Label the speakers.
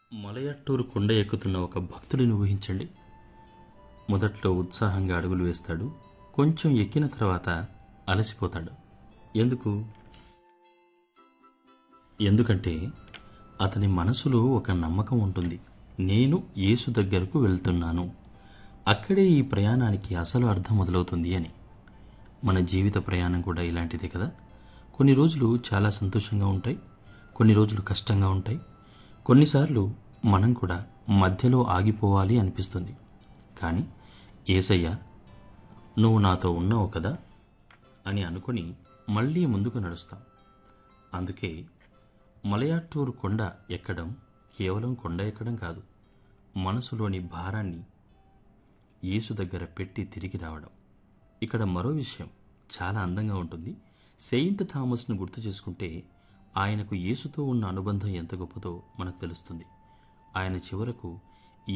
Speaker 1: మలయట్టూరు కొండ ఎక్కుతున్న ఒక భక్తుడిని ఊహించండి మొదట్లో ఉత్సాహంగా అడుగులు వేస్తాడు కొంచెం ఎక్కిన తర్వాత అలసిపోతాడు ఎందుకు ఎందుకంటే అతని మనసులో ఒక నమ్మకం ఉంటుంది నేను యేసు దగ్గరకు వెళ్తున్నాను అక్కడే ఈ ప్రయాణానికి అసలు అర్థం మొదలవుతుంది అని మన జీవిత ప్రయాణం కూడా ఇలాంటిదే కదా కొన్ని రోజులు చాలా సంతోషంగా ఉంటాయి కొన్ని రోజులు కష్టంగా ఉంటాయి కొన్నిసార్లు మనం కూడా మధ్యలో ఆగిపోవాలి అనిపిస్తుంది కానీ ఏసయ్య నువ్వు నాతో ఉన్నావు కదా అని అనుకుని మళ్ళీ ముందుకు నడుస్తాం అందుకే మలయాట్టూరు కొండ ఎక్కడం కేవలం కొండ ఎక్కడం కాదు మనసులోని భారాన్ని యేసు దగ్గర పెట్టి తిరిగి రావడం ఇక్కడ మరో విషయం చాలా అందంగా ఉంటుంది సెయింట్ థామస్ను గుర్తు చేసుకుంటే ఆయనకు యేసుతో ఉన్న అనుబంధం ఎంత గొప్పదో మనకు తెలుస్తుంది ఆయన చివరకు